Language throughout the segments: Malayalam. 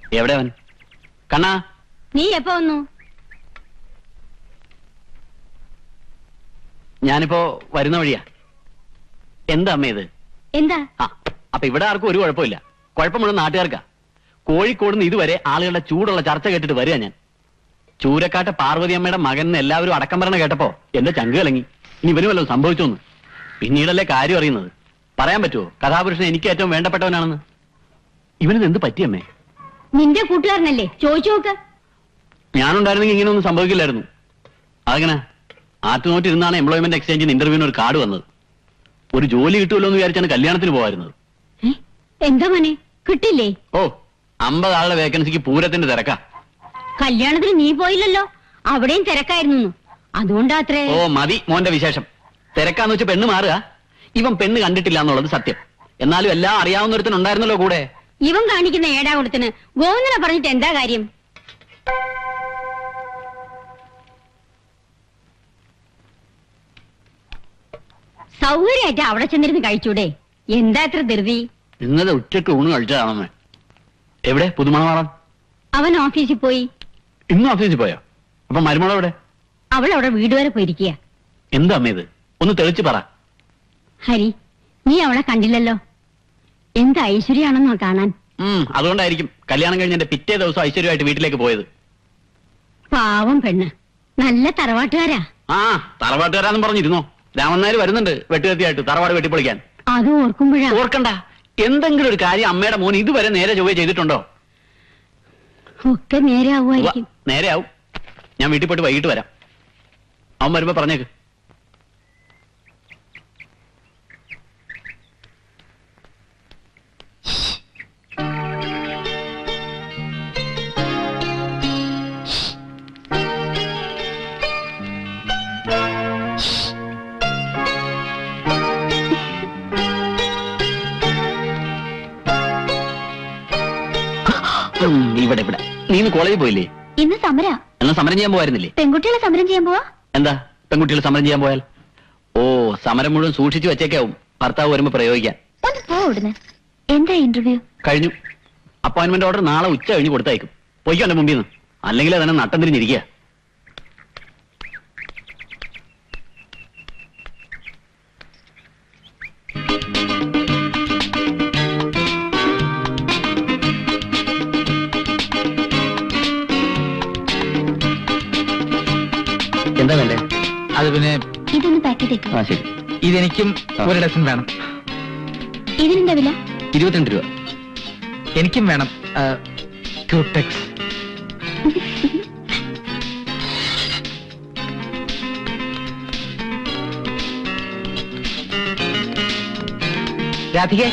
എവിടെ അവൻ കണ്ണാ നീ എപ്പോ വന്നു ഞാനിപ്പോ വരുന്ന വഴിയാ എന്താ അമ്മ ഇത് എന്താ ആ അപ്പൊ ഇവിടെ ആർക്കും ഒരു കുഴപ്പമില്ല കുഴപ്പം മുഴുവൻ നാട്ടുകാർക്കാ കോഴിക്കോട് നിന്ന് ഇതുവരെ ആളുകളുടെ ചൂടുള്ള ചർച്ച കേട്ടിട്ട് വരിക ഞാൻ ചൂരക്കാട്ടെ പാർവതി അമ്മയുടെ മകൻ എന്ന് എല്ലാവരും അടക്കം പറഞ്ഞ കേട്ടപ്പോ എന്റെ ചങ്ക് കലങ്ങി ഇനി ഇവന് വല്ലതും സംഭവിച്ചോന്ന് പിന്നീടല്ലേ കാര്യം അറിയുന്നത് പറയാൻ പറ്റുമോ കഥാപുരുഷൻ എനിക്ക് ഏറ്റവും വേണ്ടപ്പെട്ടവനാണെന്ന് ഇവനിത് എന്ത് പറ്റിയമ്മേ നിന്റെ കൂട്ടുകാരനല്ലേ ചോദിച്ചു നോക്ക് ഞാനുണ്ടായിരുന്നെങ്കിൽ ഇങ്ങനെയൊന്നും സംഭവിക്കില്ലായിരുന്നു അതങ്ങനെ ആറ്റുനോട്ടിരുന്നാണ് എംപ്ലോയ്മെന്റ് എക്സ്ചേഞ്ചിന് ഇന്റർവ്യൂവിന് ഒരു കാർഡ് വന്നത് ഒരു ജോലി കിട്ടുമല്ലോ എന്ന് വിചാരിച്ചാണ് കല്യാണത്തിന് പോകാറുന്നത് ഏ? എന്താ മോനെ കിട്ടില്ലേ ഓ അമ്പത് ആളുടെ വേക്കൻസിക്ക് പൂരത്തിന്റെ തിരക്കാ കല്യാണത്തിന് നീ പോയില്ലല്ലോ അവിടെയും തിരക്കായിരുന്നു അതുകൊണ്ടാത്രേ ഓ മതി മോന്റെ വിശേഷം തിരക്കാന്ന് വെച്ച് പെണ്ണ് മാറുക ഇവൻ പെണ്ണ് കണ്ടിട്ടില്ല എന്നുള്ളത് സത്യം എന്നാലും എല്ലാം അറിയാവുന്നൊരുത്തനുണ്ടായിരുന്നല്ലോ കൂടെ ഇവൻ കാണിക്കുന്ന ഏടാകുളത്തിന് ഗോവിന്ദനെ പറഞ്ഞിട്ട് എന്താ കാര്യം സൗകര്യമായിട്ട് അവിടെ ചെന്നിരുന്ന് കഴിച്ചൂടെ എന്താ ഇത്ര ധൃതി ഇന്നലെ ഉച്ചയ്ക്ക് ഊണ് കഴിച്ചതാണമ്മേ എവിടെ പുതുമണവാളം അവൻ ഓഫീസിൽ പോയി ഇന്നും ഓഫീസിൽ പോയോ അപ്പൊ മരുമോളെ എവിടെ അവൾ അവിടെ വീട് വരെ പോയിരിക്കുക എന്താ അമ്മ ഇത് ഒന്ന് തെളിച്ച് പറ ഹരി നീ അവളെ കണ്ടില്ലല്ലോ എന്ത് ഐശ്വര്യാണെന്നോ കാണാൻ ഉം അതുകൊണ്ടായിരിക്കും കല്യാണം കഴിഞ്ഞ എന്റെ പിറ്റേ ദിവസം ഐശ്വര്യമായിട്ട് വീട്ടിലേക്ക് പോയത് പാവം പെണ്ണ് നല്ല തറവാട്ടുകാരാ ആ തറവാട്ടുകാരാന്നും പറഞ്ഞിരുന്നോ രാമനായർ വരുന്നുണ്ട് വെട്ടുകത്തിയായിട്ട് തറവാട് വെട്ടിപ്പൊളിക്കാൻ അത് ഓർക്കുമ്പോഴാ ഓർക്കണ്ട എന്തെങ്കിലും ഒരു കാര്യം അമ്മയുടെ മോൻ ഇതുവരെ നേരെ ചൊവ്വേ ചെയ്തിട്ടുണ്ടോ ഒക്കെ നേരെ ആവുമായിരിക്കും ഉവ്വ, നേരെ ആവും ഞാൻ വീട്ടിൽ പോയിട്ട് വൈകിട്ട് വരാം അവൻ വരുമ്പോ പറഞ്ഞേക്ക് ഉം, ഇവിടെ ഇവിടെ നീ ഇന്ന് കോളേജിൽ പോയില്ലേ ഇന്ന് സമര എന്നാ സമരം ചെയ്യാൻ പോവായിരുന്നില്ലേ പെൺകുട്ടികളെ സമരം ചെയ്യാൻ പോവാ എന്താ പെൺകുട്ടികൾ സമരം ചെയ്യാൻ പോയാൽ ഓ സമരം മുഴുവൻ സൂക്ഷിച്ചു വെച്ചേക്കാവും ഭർത്താവ് വരുമ്പോ പ്രയോഗിക്കാൻ ഒന്ന് പോ ഉടനെ എന്താ ഇന്റർവ്യൂ കഴിഞ്ഞു അപ്പോയിന്റ്മെന്റ് ഓർഡർ നാളെ ഉച്ച കഴിഞ്ഞ് കൊടുത്തയക്കും പൊയ്ക്കോ എന്റെ മുമ്പിൽ നിന്ന് അല്ലെങ്കിൽ അതന്നെ നട്ടം തിരിഞ്ഞിരിക്കുക എന്താ വേണ്ടേ അത് പിന്നെ ഇതൊന്ന് പാക്ക് ചെയ്തേക്കും ആ ശരി ഇതെനിക്കും ഒരു ഡസൻ വേണം ഇതിനെന്താ വില ഇരുപത്തിരണ്ട് രൂപ എനിക്കും വേണം ക്യൂടെക്സ് രാധികെ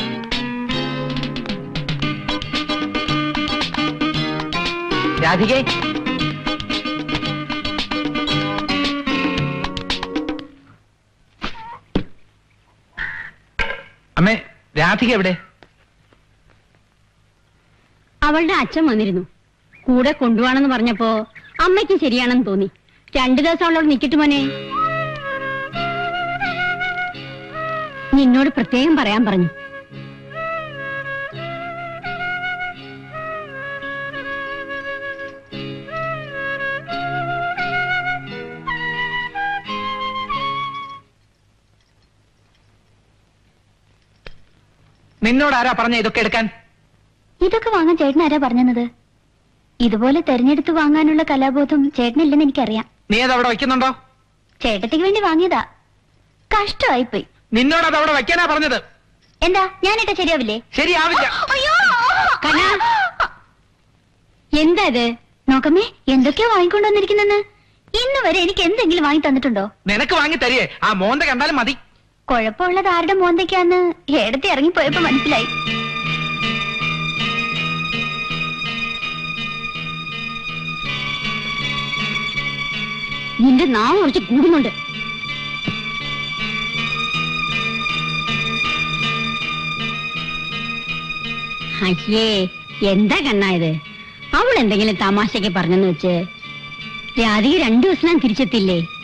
രാധികെ അമ്മേ രാധിക എവിടെ അവളുടെ അച്ഛൻ വന്നിരുന്നു കൂടെ കൊണ്ടുപോകണമെന്ന് പറഞ്ഞപ്പോ അമ്മയ്ക്ക് ശരിയാണെന്ന് തോന്നി രണ്ടു ദിവസം അവളോട് നിക്കട്ട് മോനെ നിന്നോട് പ്രത്യേകം പറയാൻ പറഞ്ഞു നിന്നോട് ആരാ പറഞ്ഞ ഇതൊക്കെ എടുക്കാൻ ഇതൊക്കെ വാങ്ങാൻ ചേട്ടൻ ആരാ പറഞ്ഞത് ഇതുപോലെ തെരഞ്ഞെടുത്ത് വാങ്ങാനുള്ള കലാബോധം ചേട്ടനില്ലെന്ന് എനിക്കറിയാം നീ അത് അവിടെ വയ്ക്കുന്നുണ്ടോ ചേട്ടത്തിക്ക് വേണ്ടി വാങ്ങിയതാ കഷ്ടമായിപ്പോയി നിന്നോട് അത് അവിടെ വയ്ക്കാനാ പറഞ്ഞത് എന്താ ഞാനിട്ട ശരിയാവില്ലേ ശരിയാവില്ല അയ്യോ കല എന്താ ഇത് നോക്കമ്മേ എന്തൊക്കെയോ വാങ്ങിക്കൊണ്ടുവന്നിരിക്കുന്നെന്ന് ഇന്ന് വരെ എനിക്ക് എന്തെങ്കിലും വാങ്ങി തന്നിട്ടുണ്ടോ നിനക്ക് വാങ്ങി തരികേ ആ മോന്ത കണ്ടാലും മതി കുഴപ്പമുള്ളത് ആരുടെ മോന്തയ്ക്കാന്ന് ഏടത്തി ഇറങ്ങിപ്പോയപ്പോ മനസ്സിലായി നിന്റെ നാവ് കുറച്ച് കൂടുന്നുണ്ട് അയ്യേ എന്താ കണ്ണായത് അവൾ എന്തെങ്കിലും തമാശക്ക് പറഞ്ഞെന്ന് വെച്ച് രാധിക രണ്ടു ദിവസം ഞാൻ തിരിച്ചെത്തില്ലേ